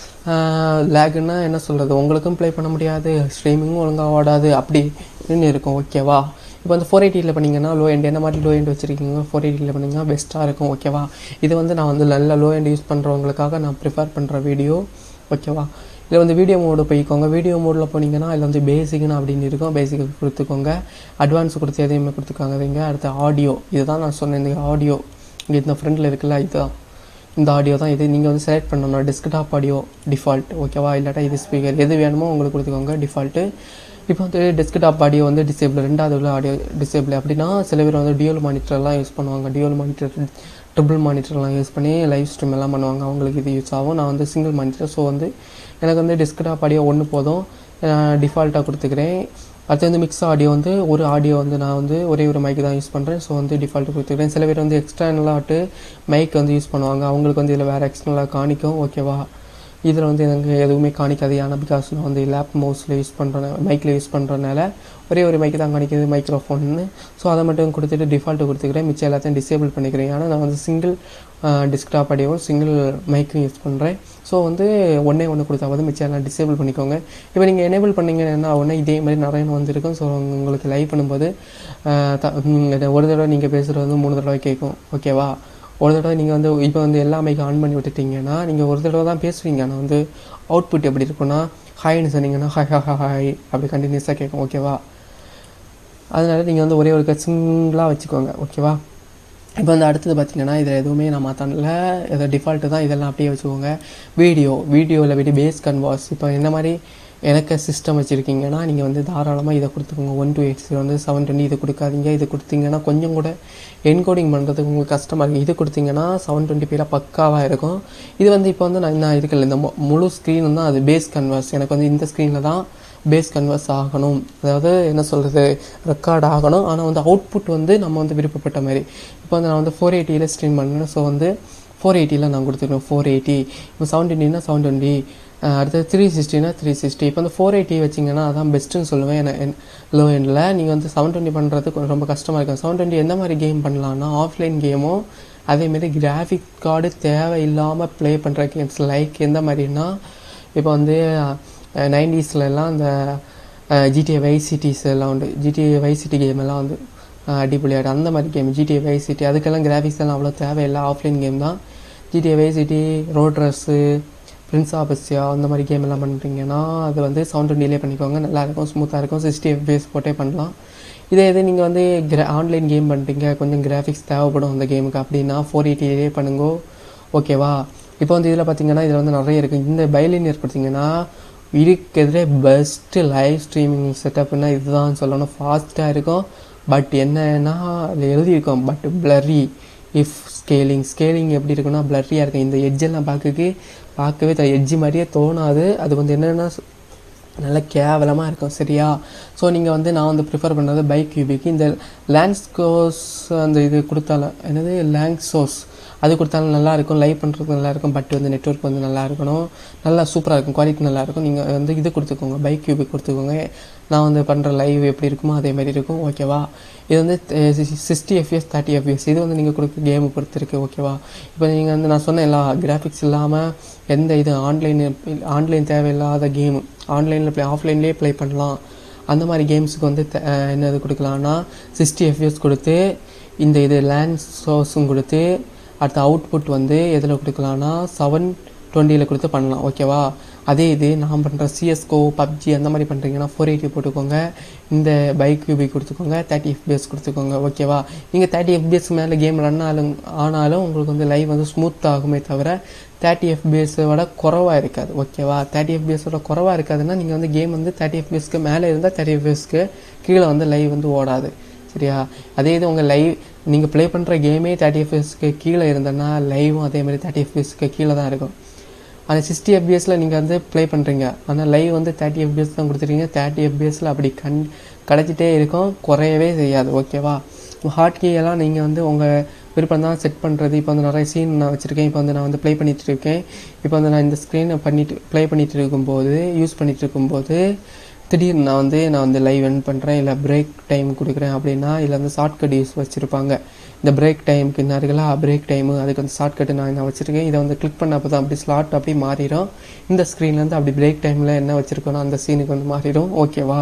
லேகுன்னா என்ன சொல்கிறது உங்களுக்கும் ப்ளே பண்ண முடியாது ஸ்ட்ரீமிங்கும் ஒழுங்காக ஓடாது அப்படின்னு இருக்கும் ஓகேவா இப்போ வந்து ஃபோர் எயிட்டியில் பண்ணிங்கன்னா லோ எண்ட் என்ன மாதிரி லோ எண்ட் வச்சுருக்கீங்க ஃபோர் எயிட்டியில் பண்ணிங்கன்னா பெஸ்ட்டாக இருக்கும் ஓகேவா இது வந்து நான் வந்து நல்ல லோ எண்ட் யூஸ் பண்ணுறவங்களுக்காக நான் ப்ரிஃபர் பண்ணுற வீடியோ ஓகேவா இதில் வந்து வீடியோ மோடு போய்க்கோங்க வீடியோ மோடில் போனீங்கன்னா அதில் வந்து பேசிக்னு அப்படின்னு இருக்கும் பேசிக் கொடுத்துக்கோங்க அட்வான்ஸ் கொடுத்து எதையுமே கொடுத்துக்காதீங்க அடுத்து ஆடியோ இதுதான் நான் சொன்னேன் இந்த ஆடியோ இங்கே இந்த ஃப்ரண்டில் இருக்குல்ல இதுதான் இந்த ஆடியோ தான் இது நீங்கள் வந்து செலக்ட் பண்ணணும் டெஸ்க்டாப் ஆடியோ டிஃபால்ட் ஓகேவா இல்லாட்டா இது ஸ்பீக்கர் எது வேணுமோ உங்களுக்கு கொடுத்துக்கோங்க டிஃபால்ட்டு இப்போ வந்து டெஸ்க்டாப் ஆடியோ வந்து டிசேபிள் ரெண்டாவது உள்ள ஆடியோ டிசேபிள் அப்படின்னா சில பேர் வந்து டியூல் மானிட்டர்லாம் யூஸ் பண்ணுவாங்க டியூல் மானிட்டர் ட்ரிபிள் மானிட்டர்லாம் யூஸ் பண்ணி லைவ் ஸ்ட்ரீம் எல்லாம் பண்ணுவாங்க அவங்களுக்கு இது யூஸ் ஆகும் நான் வந்து சிங்கிள் மானிட்டர் ஸோ வந்து எனக்கு வந்து டெஸ்க்டாப் ஆடியோ ஒன்று போதும் டிஃபால்ட்டாக கொடுத்துக்கிறேன் அடுத்து வந்து மிக்ஸ் ஆடியோ வந்து ஒரு ஆடியோ வந்து நான் வந்து ஒரே ஒரு மைக்கு தான் யூஸ் பண்ணுறேன் ஸோ வந்து டிஃபால்ட் கொடுத்துக்கிறேன் சில பேர் வந்து எக்ஸ்டர்னலாட்டு மைக் வந்து யூஸ் பண்ணுவாங்க அவங்களுக்கு வந்து இதில் வேறு எக்ஸ்டர்னலாக காணிக்கும் ஓகேவா இதில் வந்து எனக்கு எதுவுமே காணிக்காது ஏன்னா பிகாஸ் நான் வந்து லேப் மவுஸில் யூஸ் பண்ணுறேன் மைக்கில் யூஸ் பண்ணுறதுனால ஒரே ஒரு மைக்கு தான் காணிக்குது மைக்ரோஃபோன்னு ஸோ அதை மட்டும் கொடுத்துட்டு டிஃபால்ட்டு கொடுத்துக்கிறேன் மிச்சம் எல்லாத்தையும் டிசேபிள் பண்ணிக்கிறேன் ஏன்னா நான் வந்து சிங்கிள் டிஸ்க்டாப் அடியும் சிங்கிள் மைக்கும் யூஸ் பண்ணுறேன் ஸோ வந்து ஒன்றே ஒன்று கொடுத்தாவது மிச்சம் எல்லாம் டிசேபிள் பண்ணிக்கோங்க இப்போ நீங்கள் எனேபிள் பண்ணிங்கன்னா என்ன ஆகும்னா இதே மாதிரி நிறைய வந்திருக்கும் ஸோ உங்களுக்கு லைவ் பண்ணும்போது ஒரு தடவை நீங்கள் பேசுகிறது வந்து மூணு தடவை கேட்கும் ஓகேவா ஒரு தடவை நீங்கள் வந்து இப்போ வந்து எல்லா மைக்கும் ஆன் பண்ணி விட்டுட்டீங்கன்னா நீங்கள் ஒரு தடவை தான் பேசுவீங்க ஆனால் வந்து அவுட்புட் எப்படி இருக்குன்னா ஹாய்னு சொன்னீங்கன்னா ஹாய் ஹா ஹாய் அப்படி கண்டினியூஸாக கேட்கும் ஓகேவா அதனால நீங்கள் வந்து ஒரே ஒரு சிங்கிளாக வச்சுக்கோங்க ஓகேவா இப்போ வந்து அடுத்தது பார்த்தீங்கன்னா இதில் எதுவுமே நான் மாற்றல இதை டிஃபால்ட்டு தான் இதெல்லாம் அப்படியே வச்சுக்கோங்க வீடியோ வீடியோவில் விட்டு பேஸ் கன்வாஸ் இப்போ என்ன மாதிரி எனக்கு சிஸ்டம் வச்சுருக்கீங்கன்னா நீங்கள் வந்து தாராளமாக இதை கொடுத்துக்கோங்க ஒன் டூ எக்ஸ் வந்து செவன் டுவெண்ட்டி இது கொடுக்காதீங்க இது கொடுத்தீங்கன்னா கொஞ்சம் கூட என்கோடிங் பண்ணுறதுக்கு உங்களுக்கு கஷ்டமாக இருக்கும் இது கொடுத்தீங்கன்னா செவன் டுவெண்ட்டி பேரில் பக்காவாக இருக்கும் இது வந்து இப்போ வந்து நான் நான் இருக்குல்ல இந்த முழு ஸ்க்ரீன் தான் அது பேஸ் கன்வர்ஸ் எனக்கு வந்து இந்த ஸ்க்ரீனில் தான் பேஸ் கன்வர்ஸ் ஆகணும் அதாவது என்ன சொல்கிறது ரெக்கார்ட் ஆகணும் ஆனால் வந்து அவுட்புட் வந்து நம்ம வந்து விருப்பப்பட்ட மாதிரி இப்போ வந்து நான் வந்து ஃபோர் எயிட்டியில் ஸ்ட்ரீம் பண்ணேன் ஸோ வந்து ஃபோர் எயிட்டியில் நான் கொடுத்துருக்கேன் ஃபோர் எயிட்டி இப்போ செவன் டுவெண்ட்டினா செவன் டுவெண்ட்டி அடுத்து த்ரீ சிக்ஸ்டினா த்ரீ சிக்ஸ்டி இப்போ வந்து ஃபோர் எயிட்டி வச்சிங்கன்னா அதான் பெஸ்ட்டுன்னு சொல்லுவேன் லோ எண்டில் நீங்கள் வந்து செவன் டுவெண்ட்டி பண்ணுறது கொஞ்சம் ரொம்ப கஷ்டமாக இருக்கும் செவன் டுவெண்ட்டி எந்த மாதிரி கேம் பண்ணலான்னா ஆஃப்லைன் கேமோ அதேமாரி கிராஃபிக் கார்டு தேவையில்லாமல் ப்ளே பண்ணுற கேம்ஸ் லைக் எந்த மாதிரினா இப்போ வந்து நைன்டிஸ்லலாம் இந்த ஜிடிஏ வை சிட்டிஸ் எல்லாம் உண்டு ஜிடிஏ வை சிட்டி கேம் எல்லாம் வந்து அடிப்பொலியாடு அந்த மாதிரி கேம் ஜிடிஏ வை சிட்டி அதுக்கெல்லாம் கிராஃபிக்ஸ் எல்லாம் அவ்வளோ தேவையில்லை ஆஃப்லைன் கேம் தான் GTA vice city road rash prince of Persia அந்த மாதிரி கேம் எல்லாம் பண்ணுறீங்கன்னா அது வந்து சவுண்ட் டுவெண்ட்டிலே பண்ணிக்கோங்க நல்லாயிருக்கும் ஸ்மூத்தாக இருக்கும் சிக்ஸ்டி எஃப்பிஎஸ் போட்டே பண்ணலாம் இதே இது நீங்கள் வந்து கிரா ஆன்லைன் கேம் பண்ணுறீங்க கொஞ்சம் கிராஃபிக்ஸ் தேவைப்படும் அந்த கேமுக்கு அப்படின்னா ஃபோர் எயிட்டிலே பண்ணுங்கோ ஓகேவா இப்போ வந்து இதில் பார்த்தீங்கன்னா இதில் வந்து நிறைய இருக்குது இந்த பைலினியர் கொடுத்தீங்கன்னா இருக்கிறதுலே பெஸ்ட்டு லைவ் ஸ்ட்ரீமிங் செட்டப்னா இதுதான் சொல்லணும் ஃபாஸ்ட்டாக இருக்கும் பட் என்னன்னா அதில் எழுதியிருக்கோம் but blurry if scaling scaling எப்படி இருக்குன்னா பிளரியாக இருக்கும் இந்த எட்ஜெல்லாம் பார்க்கக்கு பார்க்கவே எட்ஜு மாதிரியே தோணாது அது வந்து என்னென்னா நல்லா கேவலமாக இருக்கும் சரியா ஸோ நீங்கள் வந்து நான் வந்து ப்ரிஃபர் பண்ணுறது பைக் கியூபிக்கு இந்த லேண்ட்ஸ்கோஸ் அந்த இது கொடுத்தாலும் என்னது லேங்ஸோஸ் அது கொடுத்தாலும் நல்லா இருக்கும் லைவ் பண்ணுறதுக்கு நல்லா இருக்கும் பட் வந்து நெட்ஒர்க் வந்து நல்லா இருக்கணும் நல்லா சூப்பராக இருக்கும் குவாலிட்டி நல்லா இருக்கும் நீங்கள் வந்து இது கொடுத்துக்கோங்க பைக் கியூபிக் கொடுத்துக்கோங்க நான் வந்து பண்ணுற லைவ் எப்படி இருக்குமோ அதே மாதிரி இருக்கும் ஓகேவா இது வந்து சிக்ஸ்டி எஃப்எஸ் தேர்ட்டி எஃப்எஸ் இது வந்து நீங்கள் கொடுக்க கேமு பொறுத்திருக்கு ஓகேவா இப்போ நீங்கள் வந்து நான் சொன்ன எல்லா கிராஃபிக்ஸ் இல்லாமல் எந்த இது ஆன்லைன் ஆன்லைன் தேவையில்லாத கேமு ஆன்லைனில் ப்ளே ஆஃப்லைன்லேயே ப்ளே பண்ணலாம் அந்த மாதிரி கேம்ஸுக்கு வந்து என்ன இது கொடுக்கலான்னா சிக்ஸ்டி எஃப்எஸ் கொடுத்து இந்த இது லேண்ட் சோர்ஸும் கொடுத்து அடுத்த அவுட்புட் வந்து எதில் கொடுக்கலான்னா செவன் டுவெண்ட்டியில் கொடுத்து பண்ணலாம் ஓகேவா அதே இது நான் பண்ணுற சிஎஸ்கோ பப்ஜி அந்த மாதிரி பண்ணுறீங்கன்னா ஃபோர் எயிட்டி போட்டுக்கோங்க இந்த பைக் யூபி கொடுத்துக்கோங்க தேர்ட்டி எஃபிஎஸ் கொடுத்துக்கோங்க ஓகேவா நீங்கள் தேர்ட்டி எஃபிஎஸ் மேலே கேம் ரன் ஆனாலும் ஆனாலும் உங்களுக்கு வந்து லைவ் வந்து ஸ்மூத் ஆகுமே தவிர தேர்ட்டி எஃபிஎஸை விட குறவாக இருக்காது ஓகேவா தேர்ட்டி எஃபிஎஸோட குறவாக இருக்காதுன்னா நீங்கள் வந்து கேம் வந்து தேர்ட்டி எஃபிஎஸ்க்கு மேலே இருந்தால் தேர்ட்டி எஃபிஎஸ்க்கு கீழே வந்து லைவ் வந்து ஓடாது சரியா அதே இது உங்கள் லைவ் நீங்கள் ப்ளே பண்ணுற கேமே தேர்ட்டி எஃப்எஸ்க்கு கீழே இருந்தேன்னா லைவும் அதே மாதிரி தேர்ட்டி எஃப்எஸ்க்கு கீழே தான் இருக்கும் அந்த சிக்ஸ்டி எஃபிஎஸில் நீங்கள் வந்து ப்ளே பண்ணுறீங்க ஆனால் லைவ் வந்து தேர்ட்டி எஃபிஎஸ் தான் கொடுத்துருக்கீங்க தேர்ட்டி எஃபிஎஸில் அப்படி கண் கிடச்சிட்டே இருக்கும் குறையவே செய்யாது ஓகேவா ஹாட் கீ எல்லாம் நீங்கள் வந்து உங்கள் விருப்பம் தான் செட் பண்ணுறது இப்போ வந்து நிறைய சீன் நான் வச்சுருக்கேன் இப்போ வந்து நான் வந்து ப்ளே பண்ணிகிட்டு இருக்கேன் இப்போ வந்து நான் இந்த ஸ்க்ரீனை பண்ணிட்டு ப்ளே பண்ணிகிட்டு இருக்கும்போது யூஸ் பண்ணிகிட்டு இருக்கும்போது திடீர்னு நான் வந்து நான் வந்து லைவ் என் பண்ணுறேன் இல்லை பிரேக் டைம் கொடுக்குறேன் அப்படின்னா இல்லை வந்து ஷார்ட்கட் யூஸ் வச்சுருப்பாங்க இந்த பிரேக் டைமுக்கு என்ன இருக்குல்ல பிரேக் டைமு அதுக்கு வந்து ஷார்ட்கட்டு நான் நான் வச்சுருக்கேன் இதை வந்து கிளிக் பண்ண அப்போ தான் அப்படி ஸ்லாட் அப்படி மாறிடும் இந்த ஸ்க்ரீன்லேருந்து அப்படி பிரேக் டைமில் என்ன வச்சுருக்கோனோ அந்த சீனுக்கு வந்து மாறிடும் ஓகேவா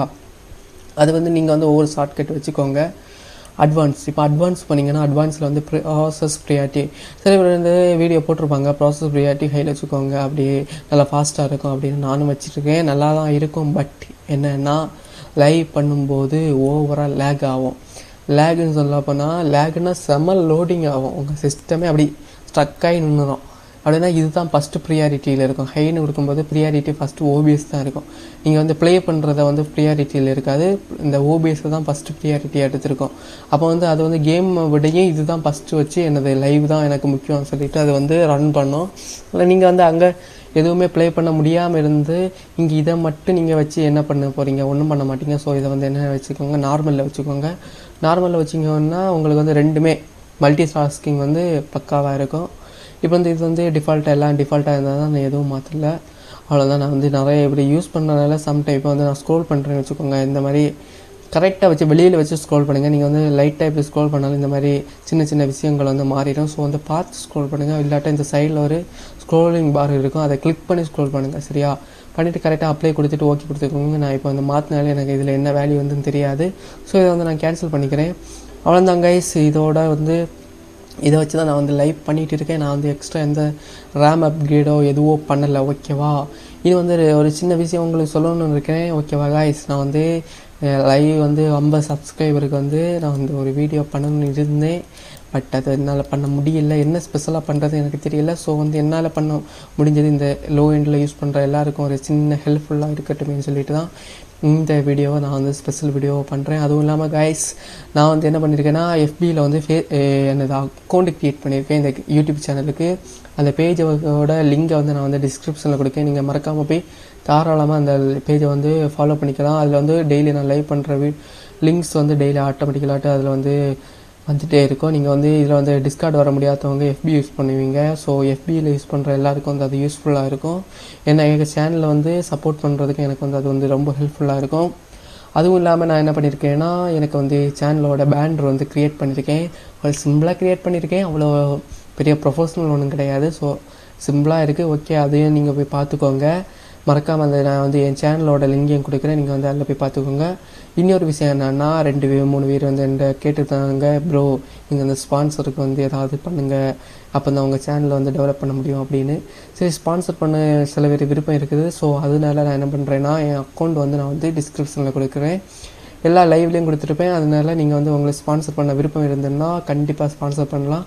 அது வந்து நீங்கள் வந்து ஒவ்வொரு ஷார்ட்கட் வச்சுக்கோங்க அட்வான்ஸ் இப்போ அட்வான்ஸ் பண்ணிங்கன்னா அட்வான்ஸில் வந்து ப்ராசஸ் ப்ரியாரிட்டி சில பேர் வந்து வீடியோ போட்டிருப்பாங்க ப்ராசஸ் ப்ரியாரிட்டி கையில் வச்சுக்கோங்க அப்படி நல்லா ஃபாஸ்ட்டாக இருக்கும் அப்படின்னு நானும் வச்சுருக்கேன் நல்லா தான் இருக்கும் பட் என்னென்னா லைவ் பண்ணும்போது ஓவராக லேக் ஆகும் லேகுன்னு சொல்ல போனால் லேக்னா செம்ம லோடிங் ஆகும் உங்கள் சிஸ்டமே அப்படி ஸ்ட்ரக் ஆகி நின்றுடும் அப்படின்னா இதுதான் ஃபஸ்ட்டு ப்ரியாரிட்டியில் இருக்கும் ஹைன்னு கொடுக்கும்போது ப்ரியாரிட்டி ஃபஸ்ட்டு ஓபிஎஸ் தான் இருக்கும் நீங்கள் வந்து ப்ளே பண்ணுறத வந்து ப்ரியாரிட்டியில் இருக்காது இந்த ஓபிஎஸ் தான் ஃபஸ்ட்டு ப்ரியாரிட்டியாக எடுத்திருக்கோம் அப்போ வந்து அது வந்து கேம் விடையும் இதுதான் ஃபஸ்ட்டு வச்சு எனது லைவ் தான் எனக்கு முக்கியம்னு சொல்லிட்டு அது வந்து ரன் பண்ணோம் இல்லை நீங்கள் வந்து அங்கே எதுவுமே ப்ளே பண்ண முடியாமல் இருந்து இங்கே இதை மட்டும் நீங்கள் வச்சு என்ன பண்ண போகிறீங்க ஒன்றும் பண்ண மாட்டீங்க ஸோ இதை வந்து என்ன வச்சுக்கோங்க நார்மலில் வச்சுக்கோங்க நார்மலில் வச்சிங்கன்னா உங்களுக்கு வந்து ரெண்டுமே மல்டி டாஸ்கிங் வந்து பக்காவாக இருக்கும் இப்போ வந்து இது வந்து டிஃபால்ட்டாக எல்லாம் டிஃபால்ட்டாக இருந்தால் தான் நான் எதுவும் மாற்றல அவ்வளோதான் நான் வந்து நிறைய இப்படி யூஸ் பண்ணுறதுனால சம்டைம் இப்போ வந்து நான் ஸ்க்ரோல் பண்ணுறேன்னு வச்சுக்கோங்க இந்த மாதிரி கரெக்டாக வச்சு வெளியில் வச்சு ஸ்க்ரோல் பண்ணுங்கள் நீங்கள் வந்து லைட்டாக இப்படி ஸ்க்ரோல் பண்ணாலும் இந்த மாதிரி சின்ன சின்ன விஷயங்கள் வந்து மாறிடும் ஸோ வந்து பார்த்து ஸ்க்ரோல் பண்ணுங்கள் இல்லாட்டா இந்த சைடில் ஒரு ஸ்க்ரோலிங் பார் இருக்கும் அதை கிளிக் பண்ணி ஸ்க்ரோல் பண்ணுங்கள் சரியா பண்ணிவிட்டு கரெக்டாக அப்ளை கொடுத்துட்டு ஓகே கொடுத்துக்கோங்க நான் இப்போ வந்து மாற்றினாலே எனக்கு இதில் என்ன வேல்யூ வந்துன்னு தெரியாது ஸோ இதை வந்து நான் கேன்சல் பண்ணிக்கிறேன் அவ்வளோதான் கைஸ் இதோட வந்து இதை வச்சு தான் நான் வந்து லைவ் பண்ணிகிட்டு இருக்கேன் நான் வந்து எக்ஸ்ட்ரா எந்த ரேம் அப்கிரேடோ எதுவோ பண்ணலை ஓகேவா இது வந்து ஒரு சின்ன விஷயம் உங்களுக்கு சொல்லணும்னு இருக்கேன் ஓகேவா காய்ஸ் நான் வந்து லைவ் வந்து ஐம்பது சப்ஸ்கிரைபருக்கு வந்து நான் வந்து ஒரு வீடியோ பண்ணணும்னு இருந்தேன் பட் அது என்னால் பண்ண முடியல என்ன ஸ்பெஷலாக பண்ணுறது எனக்கு தெரியல ஸோ வந்து என்னால் பண்ண முடிஞ்சது இந்த லோ எண்டில் யூஸ் பண்ணுற எல்லாருக்கும் ஒரு சின்ன ஹெல்ப்ஃபுல்லாக இருக்கட்டும்னு சொல்லிட்டு தான் இந்த வீடியோவை நான் வந்து ஸ்பெஷல் வீடியோ பண்ணுறேன் அதுவும் இல்லாமல் கைஸ் நான் வந்து என்ன பண்ணியிருக்கேன்னா எஃபியில் வந்து ஃபே எனது அக்கௌண்ட் க்ரியேட் பண்ணியிருக்கேன் இந்த யூடியூப் சேனலுக்கு அந்த பேஜோட லிங்கை வந்து நான் வந்து டிஸ்கிரிப்ஷனில் கொடுக்கேன் நீங்கள் மறக்காமல் போய் தாராளமாக அந்த பேஜை வந்து ஃபாலோ பண்ணிக்கலாம் அதில் வந்து டெய்லி நான் லைவ் பண்ணுற வீ லிங்க்ஸ் வந்து டெய்லி ஆட்டோமேட்டிக்கலாட்டு அதில் வந்து வந்துகிட்டே இருக்கும் நீங்கள் வந்து இதில் வந்து டிஸ்கார்ட் வர முடியாதவங்க எஃபி யூஸ் பண்ணுவீங்க ஸோ எஃபியில் யூஸ் பண்ணுற எல்லாருக்கும் வந்து அது யூஸ்ஃபுல்லாக இருக்கும் ஏன்னா எங்கள் சேனலில் வந்து சப்போர்ட் பண்ணுறதுக்கு எனக்கு வந்து அது வந்து ரொம்ப ஹெல்ப்ஃபுல்லாக இருக்கும் அதுவும் இல்லாமல் நான் என்ன பண்ணியிருக்கேன்னா எனக்கு வந்து சேனலோட பேண்டர் வந்து க்ரியேட் பண்ணியிருக்கேன் ஒரு சிம்பிளாக க்ரியேட் பண்ணியிருக்கேன் அவ்வளோ பெரிய ப்ரொஃபஷ்னல் ஒன்றும் கிடையாது ஸோ சிம்பிளாக இருக்குது ஓகே அதையும் நீங்கள் போய் பார்த்துக்கோங்க மறக்காமல் அந்த நான் வந்து என் சேனலோட லிங்கையும் கொடுக்குறேன் நீங்கள் வந்து அதில் போய் பார்த்துக்கோங்க இன்னொரு விஷயம் என்னென்னா ரெண்டு பேர் மூணு பேர் வந்து என்கிட்ட கேட்டுருந்தாங்க ப்ரோ நீங்கள் அந்த ஸ்பான்சருக்கு வந்து ஏதாவது பண்ணுங்கள் அப்போ தான் உங்கள் சேனலை வந்து டெவலப் பண்ண முடியும் அப்படின்னு சரி ஸ்பான்சர் பண்ண சில பேர் விருப்பம் இருக்குது ஸோ அதனால நான் என்ன பண்ணுறேன்னா என் அக்கௌண்ட் வந்து நான் வந்து டிஸ்கிரிப்ஷனில் கொடுக்குறேன் எல்லா லைவ்லேயும் கொடுத்துருப்பேன் அதனால நீங்கள் வந்து உங்களை ஸ்பான்சர் பண்ண விருப்பம் இருந்ததுன்னா கண்டிப்பாக ஸ்பான்சர் பண்ணலாம்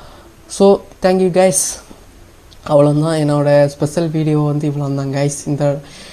ஸோ தேங்க்யூ கைஸ் அவ்வளோதான் என்னோடய ஸ்பெஷல் வீடியோ வந்து இவ்வளோ தான் கைஸ் இந்த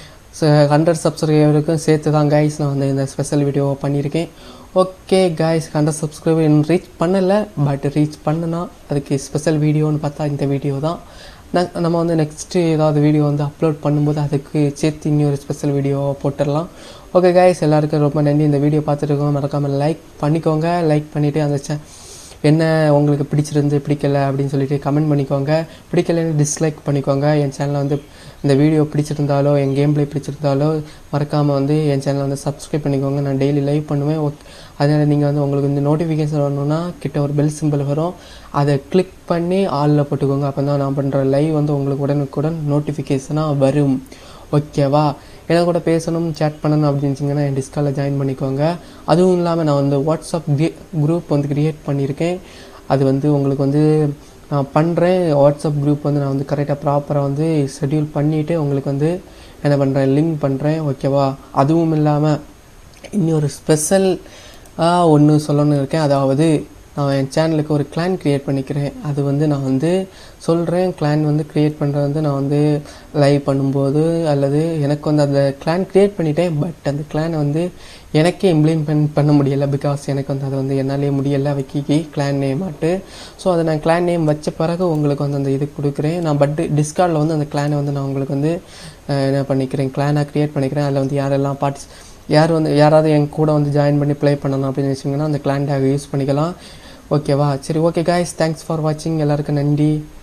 ஹண்ட்ரட் சப்ஸ்கிரைபருக்கும் சேர்த்து தான் கைஸ் நான் வந்து இந்த ஸ்பெஷல் வீடியோ பண்ணியிருக்கேன் ஓகே கைஸ் ஹண்ட்ரட் சப்ஸ்கிரைபர் இன்னும் ரீச் பண்ணலை பட் ரீச் பண்ணுனா அதுக்கு ஸ்பெஷல் வீடியோன்னு பார்த்தா இந்த வீடியோ தான் நான் நம்ம வந்து நெக்ஸ்ட்டு ஏதாவது வீடியோ வந்து அப்லோட் பண்ணும்போது அதுக்கு சேர்த்து இன்னொரு ஸ்பெஷல் வீடியோ போட்டுடலாம் ஓகே கைஸ் எல்லாருக்கும் ரொம்ப நன்றி இந்த வீடியோ பார்த்துருக்கோம் மறக்காமல் லைக் பண்ணிக்கோங்க லைக் பண்ணிவிட்டு அந்த சே என்ன உங்களுக்கு பிடிச்சிருந்து பிடிக்கல அப்படின்னு சொல்லிட்டு கமெண்ட் பண்ணிக்கோங்க பிடிக்கலன்னு டிஸ்லைக் பண்ணிக்கோங்க என் சேனலை வந்து இந்த வீடியோ பிடிச்சிருந்தாலோ என் கேம் பிளே பிடிச்சிருந்தாலோ மறக்காமல் வந்து என் சேனலை வந்து சப்ஸ்கிரைப் பண்ணிக்கோங்க நான் டெய்லி லைவ் பண்ணுவேன் ஓகே அதனால் நீங்கள் வந்து உங்களுக்கு இந்த நோட்டிஃபிகேஷன் வரணும்னா கிட்ட ஒரு பெல் சிம்பிள் வரும் அதை கிளிக் பண்ணி ஆளில் போட்டுக்கோங்க அப்போ தான் நான் பண்ணுற லைவ் வந்து உங்களுக்கு உடனுக்குடன் நோட்டிஃபிகேஷனாக வரும் ஓகேவா என்ன கூட பேசணும் சேட் பண்ணணும் அப்படின்னுச்சிங்கன்னா என் டிஸ்காலில் ஜாயின் பண்ணிக்கோங்க அதுவும் இல்லாமல் நான் வந்து வாட்ஸ்அப் குரூப் வந்து க்ரியேட் பண்ணியிருக்கேன் அது வந்து உங்களுக்கு வந்து நான் பண்ணுறேன் வாட்ஸ்அப் குரூப் வந்து நான் வந்து கரெக்டாக ப்ராப்பராக வந்து ஷெட்யூல் பண்ணிவிட்டு உங்களுக்கு வந்து என்ன பண்ணுறேன் லிங்க் பண்ணுறேன் ஓகேவா அதுவும் இல்லாமல் இன்னொரு ஸ்பெஷல் ஒன்று சொல்லணும்னு இருக்கேன் அதாவது நான் என் சேனலுக்கு ஒரு கிளான் க்ரியேட் பண்ணிக்கிறேன் அது வந்து நான் வந்து சொல்கிறேன் கிளான் வந்து க்ரியேட் பண்ணுறது வந்து நான் வந்து லைவ் பண்ணும்போது அல்லது எனக்கு வந்து அந்த கிளான் க்ரியேட் பண்ணிட்டேன் பட் அந்த கிளானை வந்து எனக்கே இம்ப்ளிமெண்ட் பண்ண முடியலை பிகாஸ் எனக்கு வந்து அது வந்து என்னாலே முடியலை வைக்கி கிளான் நேம் ஆட்டு ஸோ அதை நான் கிளான் நேம் வச்ச பிறகு உங்களுக்கு வந்து அந்த இது கொடுக்குறேன் நான் பட் டிஸ்கார்டில் வந்து அந்த கிளானை வந்து நான் உங்களுக்கு வந்து அஹ், என்ன பண்ணிக்கிறேன் கிளானாக க்ரியேட் பண்ணிக்கிறேன் அதில் வந்து யாரெல்லாம் பார்ட்டிஸ் யார் வந்து யாராவது என் கூட வந்து ஜாயின் பண்ணி ப்ளே பண்ணணும் அப்படின்னு வச்சிங்கன்னா அந்த கிளான் டேக் யூஸ் பண்ணிக்கலாம் ஓகேவா சரி ஓகே காய்ஸ் தேங்க்ஸ் ஃபார் வாட்சிங் எல்லாருக்கும் நன்றி